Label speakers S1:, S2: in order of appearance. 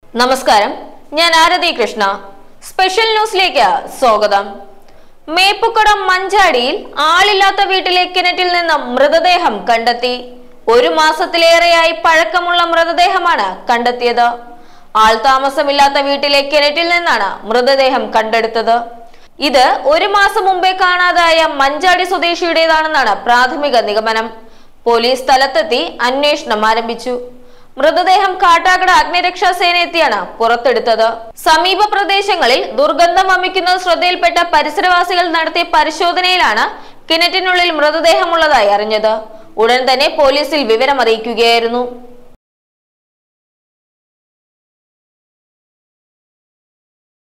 S1: നമസ്കാരം ഞാൻ ആരതി കൃഷ്ണ സ്പെഷ്യൽ ന്യൂസിലേക്ക് സ്വാഗതം മേപ്പുക്കടം മഞ്ചാടിയിൽ ആളില്ലാത്ത വീട്ടിലെ കിണറ്റിൽ നിന്ന് മൃതദേഹം കണ്ടെത്തി ഒരു മാസത്തിലേറെയായി പഴക്കമുള്ള മൃതദേഹമാണ് കണ്ടെത്തിയത് ആൾ താമസമില്ലാത്ത വീട്ടിലെ കിണറ്റിൽ നിന്നാണ് മൃതദേഹം കണ്ടെടുത്തത് ഇത് ഒരു മാസം മുമ്പേ കാണാതായ മഞ്ചാടി സ്വദേശിയുടേതാണെന്നാണ് പ്രാഥമിക നിഗമനം പോലീസ് സ്ഥലത്തെത്തി അന്വേഷണം ആരംഭിച്ചു മൃതദേഹം കാട്ടാക്കട അഗ്നിരക്ഷാ സേന എത്തിയാണ് പുറത്തെടുത്തത് സമീപ പ്രദേശങ്ങളിൽ ദുർഗന്ധം വമിക്കുന്നത് ശ്രദ്ധയിൽപ്പെട്ട പരിസരവാസികൾ നടത്തിയ പരിശോധനയിലാണ് കിണറ്റിനുള്ളിൽ മൃതദേഹമുള്ളതായി അറിഞ്ഞത് ഉടൻ തന്നെ പോലീസിൽ വിവരം അറിയിക്കുകയായിരുന്നു